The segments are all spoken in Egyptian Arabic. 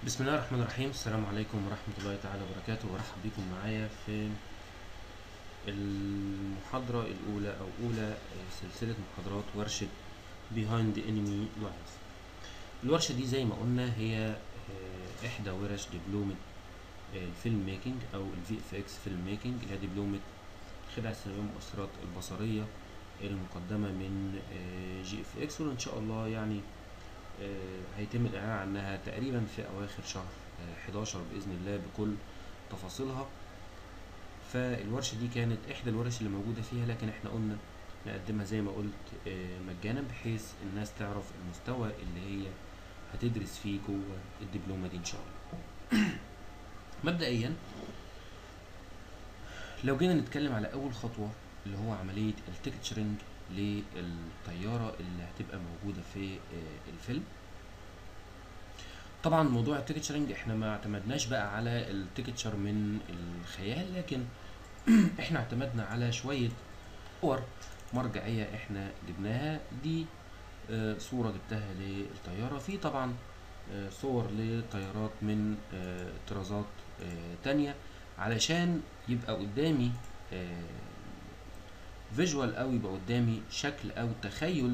بسم الله الرحمن الرحيم السلام عليكم ورحمة الله تعالى وبركاته وارحب بكم معايا في المحاضرة الأولى أو أولى سلسلة محاضرات ورشة Behind the Enemy Lines الورشة دي زي ما قلنا هي آه، إحدى ورش دبلومة آه، الفيلم ميكنج أو الفي اف اكس فيلم ميكنج اللي هي دبلومة خدع السينمائية والمؤثرات البصرية المقدمة من جي اف اكس وإن شاء الله يعني آه، هيتم الإعلان عنها تقريبا في أواخر شهر آه، 11 بإذن الله بكل تفاصيلها فالورشة دي كانت إحدى الورش اللي موجودة فيها لكن إحنا قلنا نقدمها زي ما قلت آه، مجانا بحيث الناس تعرف المستوى اللي هي هتدرس فيه جوه الدبلومة دي إن شاء الله مبدئيا لو جينا نتكلم على أول خطوة اللي هو عملية التكتشرنج للطيارة اللي هتبقى موجودة في آه، الفيلم طبعا موضوع التكتشرنج احنا ما اعتمدناش بقى على التكتشر من الخيال لكن احنا اعتمدنا على شوية صور مرجعية احنا جبناها دي آه، صورة جبتها للطيارة في طبعا آه، صور لطيارات من آه، طرازات آه، تانية علشان يبقى قدامي فيجوال او يبقى قدامي شكل او تخيل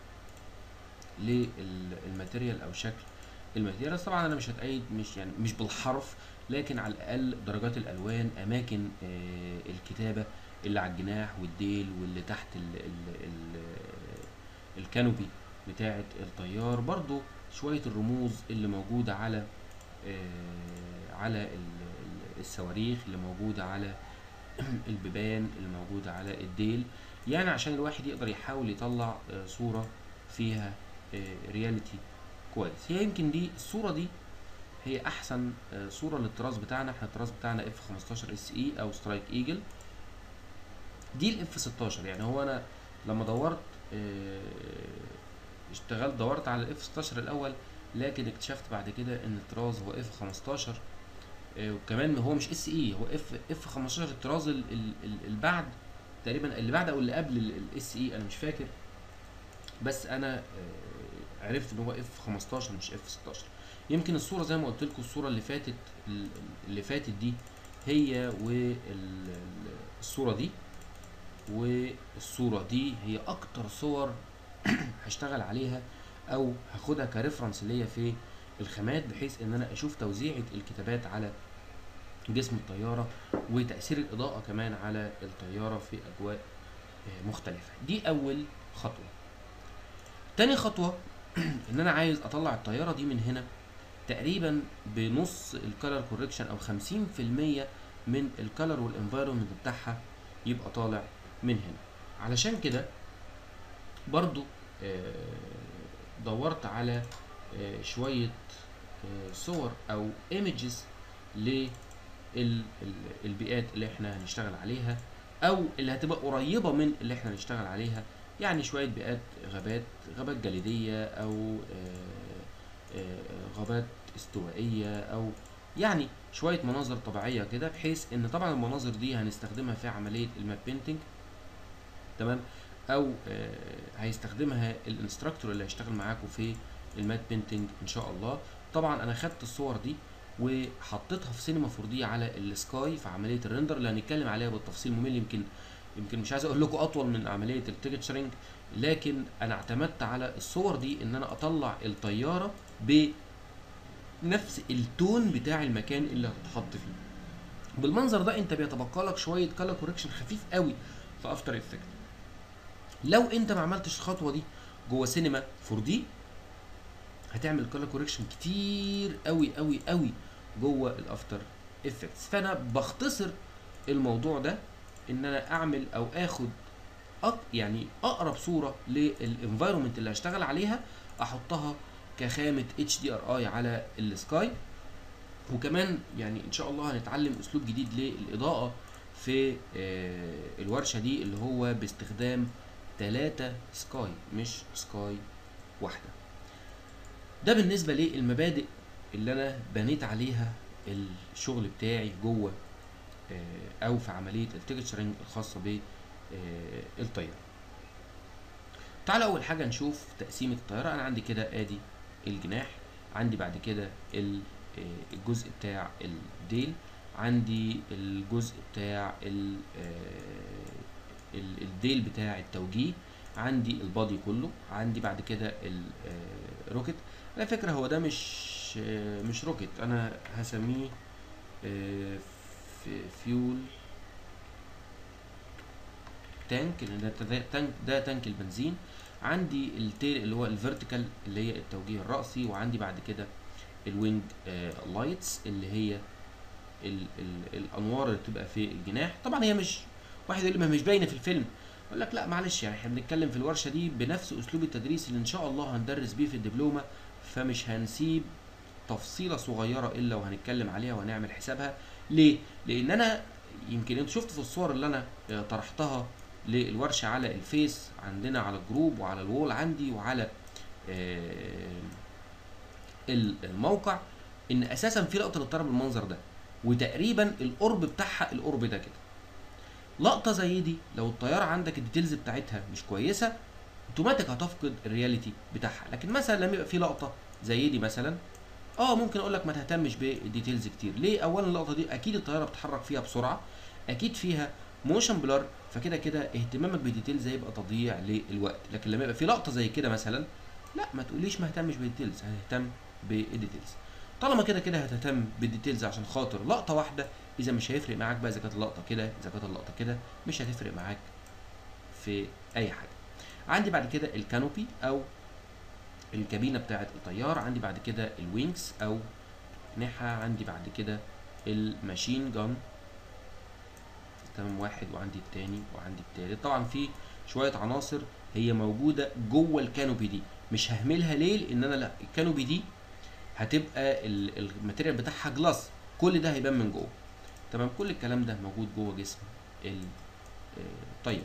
للماتيريال او شكل الماتيريال بس طبعا انا مش هتأيد مش يعني مش بالحرف لكن على الاقل درجات الالوان اماكن آه، الكتابه اللي على الجناح والديل واللي تحت ال ال ال الكانوبي بتاعه الطيار برضو شويه الرموز اللي موجوده على آه، على ال- ال- الصواريخ اللي موجوده على البيبان اللي موجوده على الديل يعني عشان الواحد يقدر يحاول يطلع آه، صوره فيها رياليتي كويس هي يمكن دي الصوره دي هي احسن آه، صوره للطراز بتاعنا احنا الطراز بتاعنا اف 15 اس اي او سترايك ايجل دي الاف 16 يعني هو انا لما دورت آه، اشتغلت دورت على الاف 16 الاول لكن اكتشفت بعد كده ان الطراز هو اف 15 آه، وكمان هو مش اس اي هو اف اف 15 الطراز ال- ال- ال- اللي بعد تقريبا اللي بعد او اللي قبل الاس اي انا مش فاكر بس انا آه، عرفت ان هو اف 15 مش اف 16 يمكن الصوره زي ما قلت لكم الصوره اللي فاتت ال- اللي فاتت دي هي والصوره دي والصوره دي هي اكتر صور هشتغل عليها او هاخدها كريفرنس ليا في الخامات بحيث ان انا اشوف توزيعه الكتابات على جسم الطياره وتاثير الاضاءه كمان على الطياره في اجواء آه، مختلفه دي اول خطوه تاني خطوه ان انا عايز اطلع الطياره دي من هنا تقريبا بنص الكالر كوركشن او 50% من الكالر والانفايرمنت بتاعها يبقى طالع من هنا علشان كده برضو آه، دورت على آه، شوية آه، صور او ايمجز للبيئات اللي احنا هنشتغل عليها او اللي هتبقى قريبة من اللي احنا هنشتغل عليها يعني شوية بيئات غابات غابات جليدية او آه، آه، غابات استوائية او يعني شوية مناظر طبيعية كده بحيث ان طبعا المناظر دي هنستخدمها في عملية الماب بينتنج تمام او آه، هيستخدمها الانستراكتور اللي هيشتغل معاكم في المات بينتنج ان شاء الله طبعا انا خدت الصور دي وحطيتها في سينما 4 دي على السكاي في عمليه الريندر اللي هنتكلم عليها بالتفصيل ممل يمكن يمكن مش عايز اقول لكم اطول من عمليه التكتشرنج لكن انا اعتمدت على الصور دي ان انا اطلع الطياره بنفس التون بتاع المكان اللي هتتحط فيه بالمنظر ده انت بيتبقى لك شويه كالر كوركشن خفيف قوي في افتر افكت لو انت ما عملتش الخطوه دي جوه سينما 4 دي هتعمل كولر كوريكشن كتير قوي قوي قوي جوه الافتر افكتس فانا بختصر الموضوع ده ان انا اعمل او اخد أق يعني اقرب صوره للانفايرمنت اللي هشتغل عليها احطها كخامه اتش دي ار اي على السكاي وكمان يعني ان شاء الله هنتعلم اسلوب جديد للاضاءه في آه، الورشه دي اللي هو باستخدام ثلاثة سكاي مش سكاي واحدة ده بالنسبة للمبادئ اللي أنا بنيت عليها الشغل بتاعي جوه آه، أو في عملية التكتشرنج الخاصة بالطيارة تعالى أول حاجة نشوف تقسيمة الطيارة أنا عندي كده آدي الجناح عندي بعد كده ال آه، الجزء بتاع الديل عندي الجزء بتاع ال- آه، ال- الديل بتاع التوجيه عندي البادي كله عندي بعد كده الروكت على فكرة هو ده مش آه، مش روكت انا هسميه آه، في- فيول تانك لان ده ده تانك ده تانك البنزين عندي التيل اللي هو الفيرتيكال اللي هي التوجيه الرأسي وعندي بعد كده الوينج لايتس اللي هي ال ال الانوار اللي بتبقى في الجناح طبعا هي مش واحد يقول لي ما مش باينه في الفيلم اقول لك لا معلش يعني احنا بنتكلم في الورشه دي بنفس اسلوب التدريس اللي ان شاء الله هندرس بيه في الدبلومه فمش هنسيب تفصيله صغيره الا وهنتكلم عليها وهنعمل حسابها ليه لان انا يمكن انت شفت في الصور اللي انا آه، طرحتها للورشه على الفيس عندنا على الجروب وعلى الوول عندي وعلى آه، ال- الموقع ان اساسا في لقطه للطياره بالمنظر ده وتقريبا القرب بتاعها القرب ده كده لقطه زي دي لو الطياره عندك الديتيلز بتاعتها مش كويسه اوتوماتيك هتفقد الرياليتي بتاعها لكن مثلا لما يبقى في لقطه زي دي مثلا اه ممكن اقول لك ما تهتمش بالديتيلز كتير ليه اولا اللقطه دي اكيد الطياره بتتحرك فيها بسرعه اكيد فيها موشن بلر فكده كده اهتمامك بالديتيلز هيبقى تضييع للوقت لكن لما يبقى في لقطه زي كده مثلا لا ما تقوليش ما اهتمش بالديتيلز هتهتم بالديتيلز طالما كده كده هتهتم بالديتيلز عشان خاطر لقطه واحده اذا مش هيفرق معاك بقى اذا كانت اللقطه كده اذا كانت اللقطه كده مش هتفرق معاك في اي حاجه عندي بعد كده الكانوبي او الكابينه بتاعه الطيار عندي بعد كده الوينكس او اجنحه عندي بعد كده الماشين جان تمام واحد وعندي التاني وعندي التالت طبعا في شويه عناصر هي موجوده جوه الكانوبي دي مش ههملها ليه لان انا لا الكانوبي دي هتبقى ال- الماتيريال بتاعها جلاس كل ده هيبان من جوه تمام كل الكلام ده موجود جوه جسم ال- آه، الطيار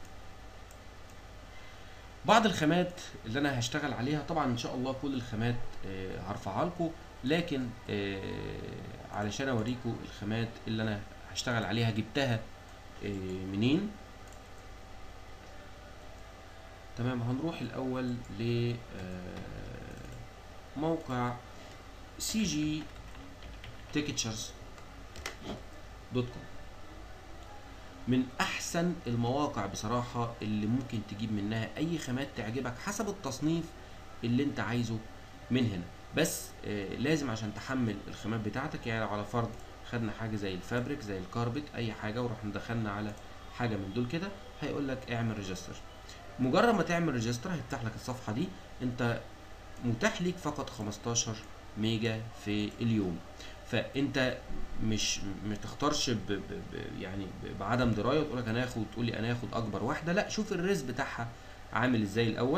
بعض الخامات اللي انا هشتغل عليها طبعا ان شاء الله كل الخامات آه، هرفعها لكم لكن آه، علشان اوريكم الخامات اللي انا هشتغل عليها جبتها آه، منين تمام هنروح الاول ل آه، موقع سي جي تيكتشرز دوت كوم من احسن المواقع بصراحه اللي ممكن تجيب منها اي خامات تعجبك حسب التصنيف اللي انت عايزه من هنا بس آه لازم عشان تحمل الخامات بتاعتك يعني على فرض خدنا حاجه زي الفابريك زي الكاربت اي حاجه ورحنا دخلنا على حاجه من دول كده هيقول لك اعمل ريجستر مجرد ما تعمل ريجستر هيفتح لك الصفحه دي انت متاح ليك فقط 15 ميجا في اليوم فانت مش ما تختارش ب ب ب يعني ب- بعدم درايه وتقول لك انا هاخد تقول لي انا هاخد اكبر واحده لا شوف الريز بتاعها عامل ازاي الاول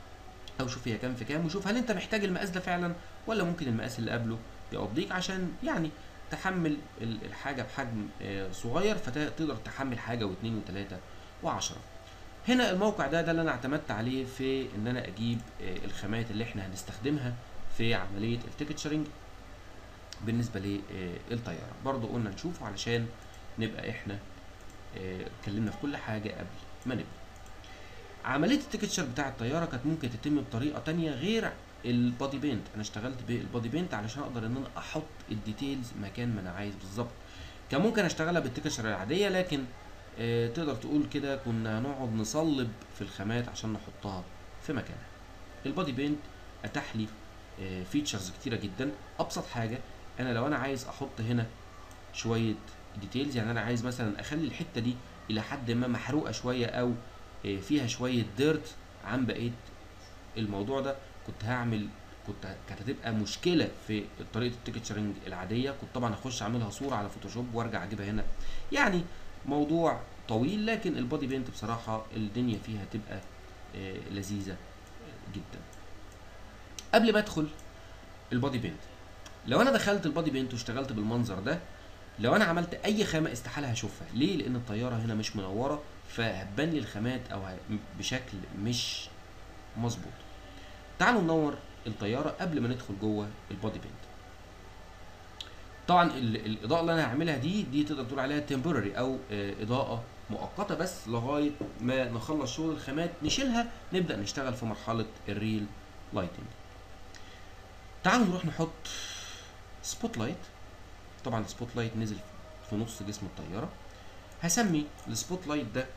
او شوف هي كام في كام وشوف هل انت محتاج المقاس ده فعلا ولا ممكن المقاس اللي قبله يقضيك عشان يعني تحمل ال- الحاجه بحجم آه، صغير فتقدر تحمل حاجه واثنين وثلاثه وعشرة هنا الموقع ده ده اللي انا اعتمدت عليه في ان انا اجيب آه، الخامات اللي احنا هنستخدمها في عمليه التيكتشرنج بالنسبه للطياره برضو قلنا نشوفه علشان نبقى احنا آه، اتكلمنا في كل حاجه قبل ما نبدا عمليه التيكتشر بتاع الطياره كانت ممكن تتم بطريقه تانية غير البادي بينت انا اشتغلت بالبادي بينت علشان اقدر ان انا احط الديتيلز مكان ما انا عايز بالظبط كان ممكن اشتغلها بالتيكتشر العاديه لكن آه، تقدر تقول كده كنا هنقعد نصلب في الخامات عشان نحطها في مكانها البادي بينت اتاح لي فيتشرز كتيره جدا ابسط حاجه انا لو انا عايز احط هنا شويه ديتيلز يعني انا عايز مثلا اخلي الحته دي الى حد ما محروقه شويه او آه، فيها شويه ديرت عن بقيه الموضوع ده كنت هعمل كنت كانت هتبقى مشكله في طريقه التيكتشرنج العاديه كنت طبعا اخش اعملها صوره على فوتوشوب وارجع اجيبها هنا يعني موضوع طويل لكن البادي بينت بصراحه الدنيا فيها تبقى آه، لذيذه جدا قبل ما ادخل البادي بينت لو انا دخلت البادي بينت واشتغلت بالمنظر ده لو انا عملت اي خامه استحاله هشوفها ليه لان الطياره هنا مش منوره فهتبان لي الخامات او ه- بشكل مش مظبوط تعالوا ننور الطياره قبل ما ندخل جوه البادي بينت طبعا ال- الاضاءه اللي انا هعملها دي دي تقدر تقول عليها تمبوراري او آه، اضاءه مؤقته بس لغايه ما نخلص شغل الخامات نشيلها نبدا نشتغل في مرحله الريل لايتنج تعالوا نروح نحط سبوت لايت طبعا السبوت لايت نزل في نص جسم الطياره هسمي السبوت لايت ده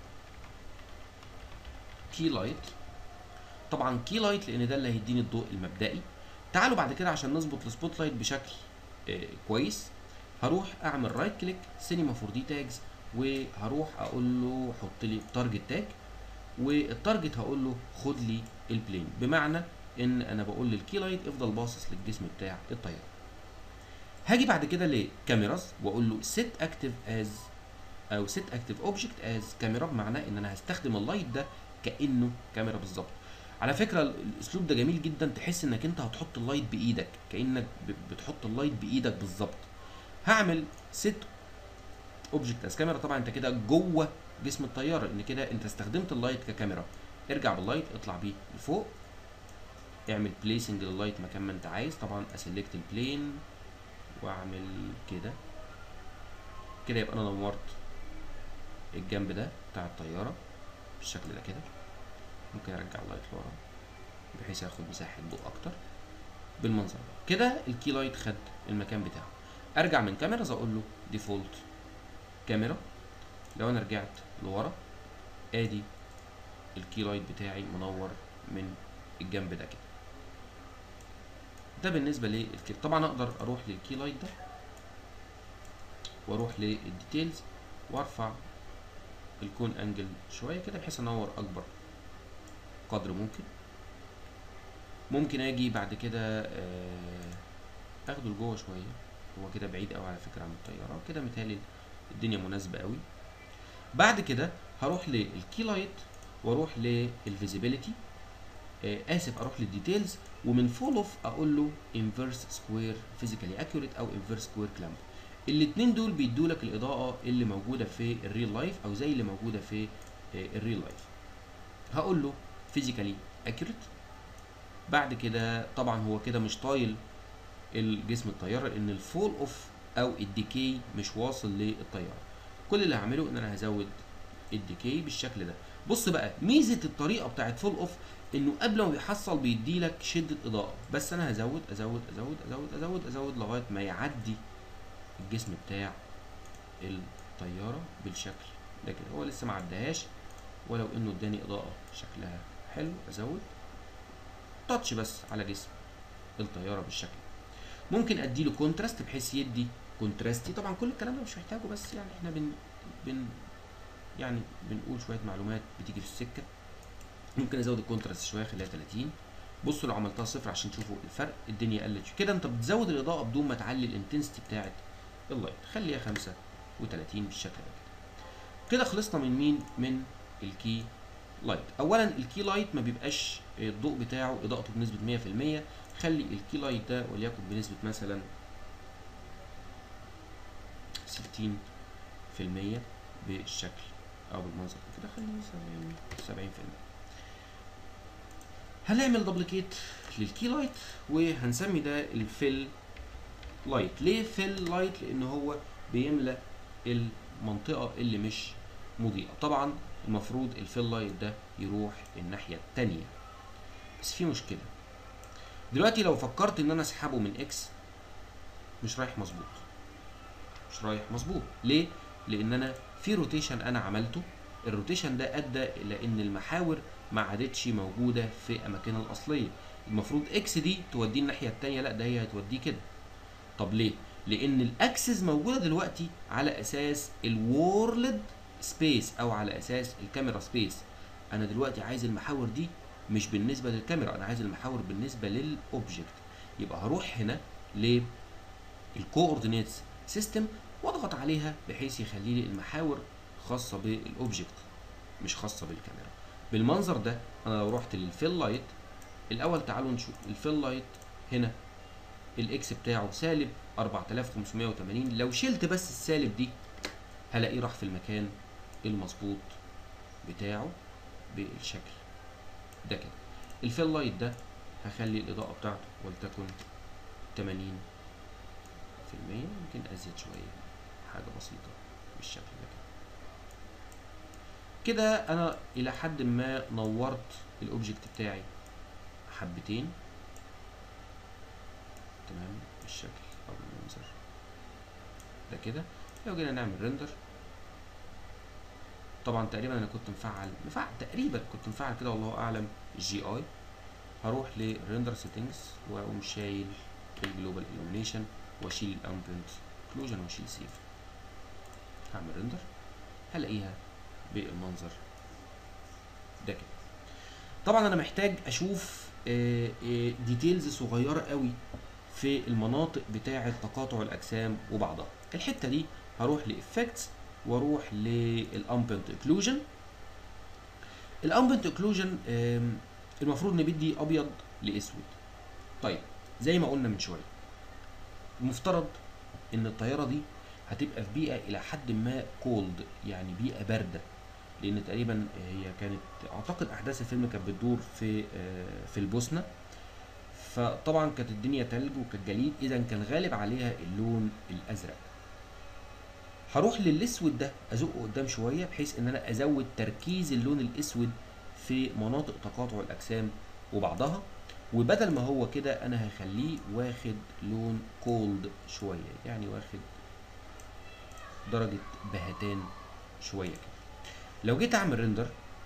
كي لايت طبعا كي لايت لان ده اللي هيديني الضوء المبدئي تعالوا بعد كده عشان نظبط السبوت لايت بشكل آه كويس هروح اعمل رايت كليك سينما 4 دي تاجز وهروح اقول له حط لي تارجت تاج والتارجت هقول له خد لي البلين بمعنى ان انا بقول للكي لايت افضل باصص للجسم بتاع الطياره هاجي بعد كده لكاميراز واقول له set active as او set active object as كاميرا بمعنى ان انا هستخدم اللايت ده كانه كاميرا بالظبط على فكره الاسلوب ده جميل جدا تحس انك انت هتحط اللايت بايدك كانك بتحط اللايت بايدك بالظبط هعمل set اوبجكت از كاميرا طبعا انت كده جوه جسم الطياره ان كده انت استخدمت اللايت ككاميرا ارجع باللايت اطلع بيه لفوق اعمل بليسنج لللايت مكان ما انت عايز طبعا اسلكت البلين واعمل كده كده يبقى انا نورت الجنب ده بتاع الطياره بالشكل ده كده ممكن ارجع اللايت لورا بحيث ياخد مساحه ضوء اكتر بالمنظر ده كده الكي لايت خد المكان بتاعه ارجع من كاميرا اقول له ديفولت كاميرا لو انا رجعت لورا ادي الكي لايت بتاعي منور من الجنب ده كده ده بالنسبه للكي طبعا اقدر اروح للكي لايت ده واروح للديتيلز وارفع الكون انجل شويه كده بحيث انور اكبر قدر ممكن ممكن اجي بعد كده اخده لجوه شويه هو كده بعيد قوي على فكره عن الطياره كده متهيألي الدنيا مناسبه قوي بعد كده هروح للكي لايت واروح للفيزيبيليتي آه اسف اروح للديتيلز ومن فول اوف اقول له انفيرس سكوير فيزيكالي اكيوريت او انفيرس سكوير كلامب الاثنين دول بيدوا لك الاضاءه اللي موجوده في الريل لايف او زي اللي موجوده في آه الريل لايف هقول له فيزيكالي اكيوريت بعد كده طبعا هو كده مش طايل الجسم الطياره لان الفول اوف او الديكي مش واصل للطياره كل اللي هعمله ان انا هزود الديكي بالشكل ده بص بقى ميزه الطريقه بتاعت فول اوف انه قبل ما بيحصل بيدي لك شده اضاءه بس انا هزود ازود ازود ازود ازود ازود لغايه ما يعدي الجسم بتاع الطياره بالشكل ده كده هو لسه ما عدهاش ولو انه اداني اضاءه شكلها حلو ازود تاتش بس على جسم الطياره بالشكل ممكن ادي له كونتراست بحيث يدي كونتراستي طبعا كل الكلام ده مش محتاجه بس يعني احنا بن بن يعني بنقول شويه معلومات بتيجي في السكه ممكن ازود الكونتراست شويه خليها 30 بصوا لو عملتها صفر عشان تشوفوا الفرق الدنيا قلت كده انت بتزود الاضاءه بدون ما تعلي الانتنستي بتاعه اللايت خليها 35 بالشكل ده كده كده خلصنا من مين من الكي لايت اولا الكي لايت ما بيبقاش الضوء بتاعه اضاءته بنسبه 100% خلي الكي لايت ده وليكن بنسبه مثلا 60% بالشكل او بالمنظر كده خليه 70 70% هنعمل دبليكيت للكي لايت وهنسمي ده الفيل لايت ليه فيل لايت لان هو بيملى المنطقه اللي مش مضيئه طبعا المفروض الفيل لايت ده يروح الناحيه التانية بس في مشكله دلوقتي لو فكرت ان انا اسحبه من اكس مش رايح مظبوط مش رايح مظبوط ليه لان انا في روتيشن انا عملته الروتيشن ده ادى الى ان المحاور ما عادتش موجوده في اماكنها الاصليه المفروض اكس دي توديه الناحيه التانية لا ده هي هتوديه كده طب ليه لان الاكسس موجوده دلوقتي على اساس الورلد سبيس او على اساس الكاميرا سبيس انا دلوقتي عايز المحاور دي مش بالنسبه للكاميرا انا عايز المحاور بالنسبه للاوبجكت يبقى هروح هنا للكوردينيتس سيستم واضغط عليها بحيث يخلي لي المحاور خاصه بالاوبجكت مش خاصه بالكاميرا بالمنظر ده انا لو رحت للفيل لايت الاول تعالوا نشوف الفيل لايت هنا الاكس بتاعه سالب 4580 لو شلت بس السالب دي هلاقيه راح في المكان المظبوط بتاعه بالشكل ده كده الفيل لايت ده هخلي الاضاءه بتاعته ولتكن 80 في المية يمكن ازيد شويه حاجه بسيطه بالشكل ده كده كده انا الى حد ما نورت الاوبجكت بتاعي حبتين تمام بالشكل او ده كده لو جينا نعمل ريندر طبعا تقريبا انا كنت مفعل مفعل تقريبا كنت مفعل كده والله اعلم الجي اي هروح لريندر سيتنجز واقوم شايل الجلوبال illumination واشيل الامبيانت اوكلوجن واشيل سيف هعمل ريندر هلاقيها بالمنظر ده كده طبعا انا محتاج اشوف ديتيلز صغيره قوي في المناطق بتاعه تقاطع الاجسام وبعضها الحته دي هروح لافكتس واروح للامبنت اوكلوجن الامبنت اوكلوجن المفروض نبدي ابيض لاسود طيب زي ما قلنا من شويه المفترض ان الطياره دي هتبقى في بيئه الى حد ما كولد يعني بيئه بارده لان تقريبا هي كانت اعتقد احداث الفيلم كانت بتدور في في البوسنه فطبعا كانت الدنيا تلج وكانت جليد اذا كان غالب عليها اللون الازرق هروح للاسود ده ازقه قدام شويه بحيث ان انا ازود تركيز اللون الاسود في مناطق تقاطع الاجسام وبعضها وبدل ما هو كده انا هخليه واخد لون كولد شويه يعني واخد درجه بهتان شويه كده لو جيت اعمل ريندر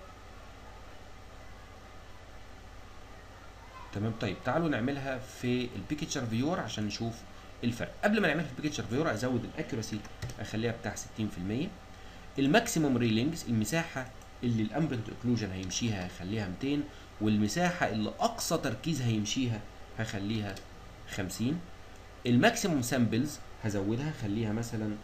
تمام طيب تعالوا نعملها في البيكتشر فيور عشان نشوف الفرق قبل ما نعملها في البيكتشر فيور ازود الاكيوراسي اخليها بتاع 60% الماكسيموم ريلينجز المساحه اللي الامبنت اوكلوجن هيمشيها هخليها 200 والمساحه اللي اقصى تركيز هيمشيها هخليها 50 الماكسيموم سامبلز هزودها هخليها مثلا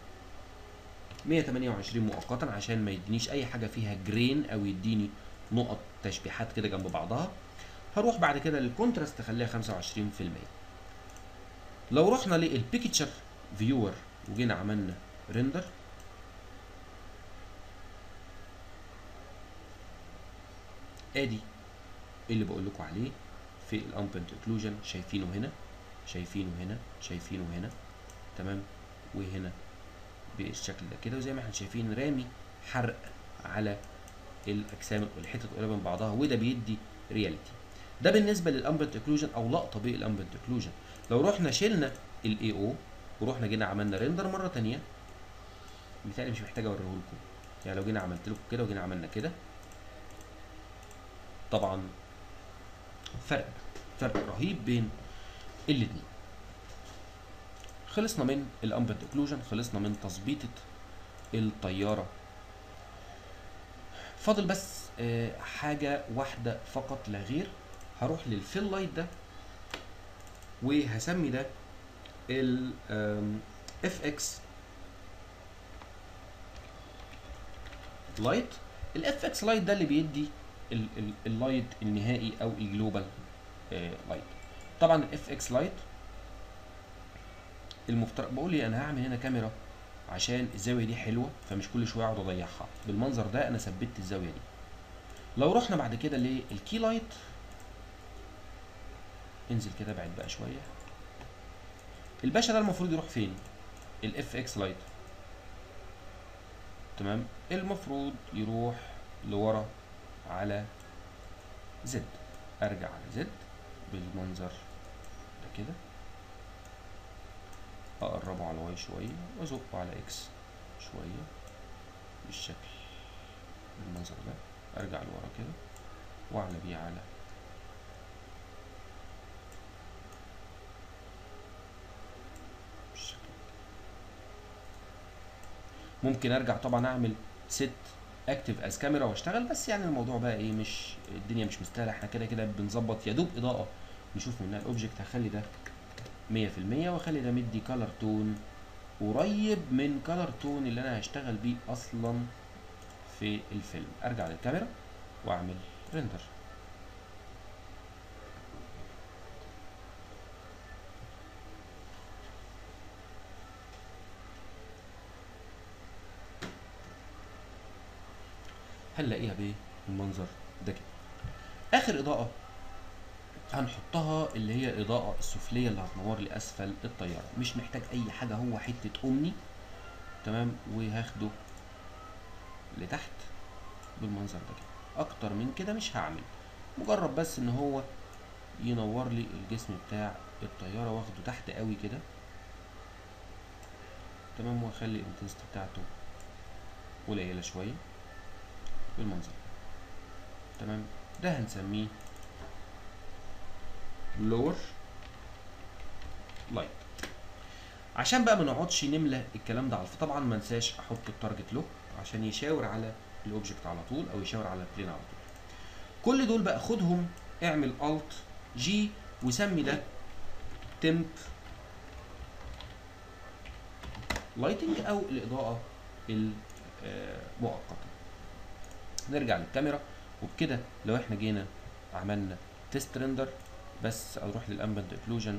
128 مؤقتا عشان ما يدينيش اي حاجه فيها جرين او يديني نقط تشبيحات كده جنب بعضها هروح بعد كده للكونتراست اخليها 25% لو رحنا للبيكتشر فيور وجينا عملنا ريندر ادي اللي بقول لكم عليه في الامبنت اوكلوجن شايفينه هنا شايفينه هنا شايفينه هنا تمام وهنا بالشكل ده كده وزي ما احنا شايفين رامي حرق على الاجسام والحتت قريبه من بعضها وده بيدي رياليتي ده بالنسبه للامبنت اوكلوجن او لقطه بالامبنت اوكلوجن لو رحنا شلنا الاي او ورحنا جينا عملنا ريندر مره ثانيه بالتالي مش محتاج اوريه لكم يعني لو جينا عملت لكم كده وجينا عملنا كده طبعا فرق فرق رهيب بين الاثنين خلصنا من الامبنت اوكلوجن خلصنا من تظبيطه الطياره فاضل بس آه حاجه واحده فقط لا غير هروح للفيل لايت ده وهسمي ده ال اف اكس لايت الاف اكس لايت ده اللي بيدي اللايت النهائي او الجلوبال لايت طبعا الاف اكس لايت المفترض بقول لي انا هعمل هنا كاميرا عشان الزاويه دي حلوه فمش كل شويه اقعد اضيعها بالمنظر ده انا ثبتت الزاويه دي لو رحنا بعد كده للكي لايت انزل كده بعد بقى شويه الباشا ده المفروض يروح فين الاف اكس لايت تمام المفروض يروح لورا على زد ارجع على زد بالمنظر ده كده اقربه على واي شويه وازقه على اكس شويه بالشكل بالمنظر ده ارجع لورا كده واعلى بيه على بالشكل ممكن ارجع طبعا اعمل ست اكتف از كاميرا واشتغل بس يعني الموضوع بقى ايه مش الدنيا مش مستاهله احنا كده كده بنظبط يا دوب اضاءه نشوف منها الاوبجكت هخلي ده 100% واخلي ده مدي كلر تون قريب من كلر تون اللي انا هشتغل بيه اصلا في الفيلم ارجع للكاميرا واعمل ريندر هنلاقيها بالمنظر ده كده اخر اضاءه هنحطها اللي هي الاضاءه السفليه اللي هتنور لي اسفل الطياره مش محتاج اي حاجه هو حته امني تمام وهاخده لتحت بالمنظر ده كده اكتر من كده مش هعمل مجرد بس ان هو ينور لي الجسم بتاع الطياره واخده تحت قوي كده تمام واخلي الانتنسيتي بتاعته قليله شويه بالمنظر ده. تمام ده هنسميه lower light عشان بقى ما نقعدش نملى الكلام ده على الف- طبعا ما انساش احط التارجت له عشان يشاور على الاوبجكت على طول او يشاور على البلين على طول كل دول بقى خدهم اعمل الت جي وسمي ده تمب لايتنج او الاضاءه المؤقته نرجع للكاميرا وبكده لو احنا جينا عملنا تيست ريندر بس اروح للامبنت اوكلوجن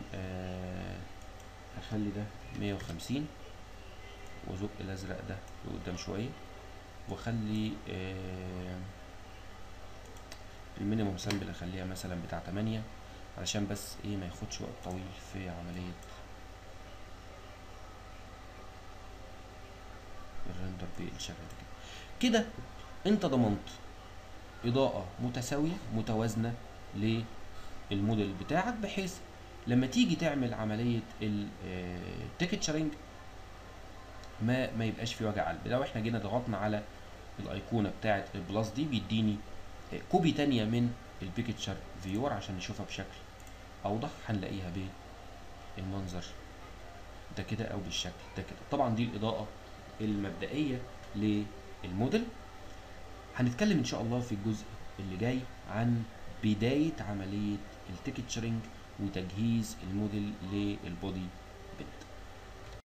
اخلي ده 150 وازق الازرق ده لقدام شويه واخلي آه المينيموم سامبل اخليها مثلا بتاع 8 علشان بس ايه ما ياخدش وقت طويل في عمليه الريندر بالشكل ده كده كده انت ضمنت اضاءه متساويه متوازنه للموديل بتاعك بحيث لما تيجي تعمل عمليه التكتشرنج ما ما يبقاش في وجع قلب لو احنا جينا ضغطنا على الايقونه بتاعه البلس دي بيديني آه، كوبي تانية من البيكتشر فيور عشان نشوفها بشكل اوضح هنلاقيها بالمنظر ده كده او بالشكل ده كده طبعا دي الاضاءه المبدئيه للموديل هنتكلم ان شاء الله في الجزء اللي جاي عن بدايه عمليه التكتشرنج وتجهيز الموديل للبودي بيلد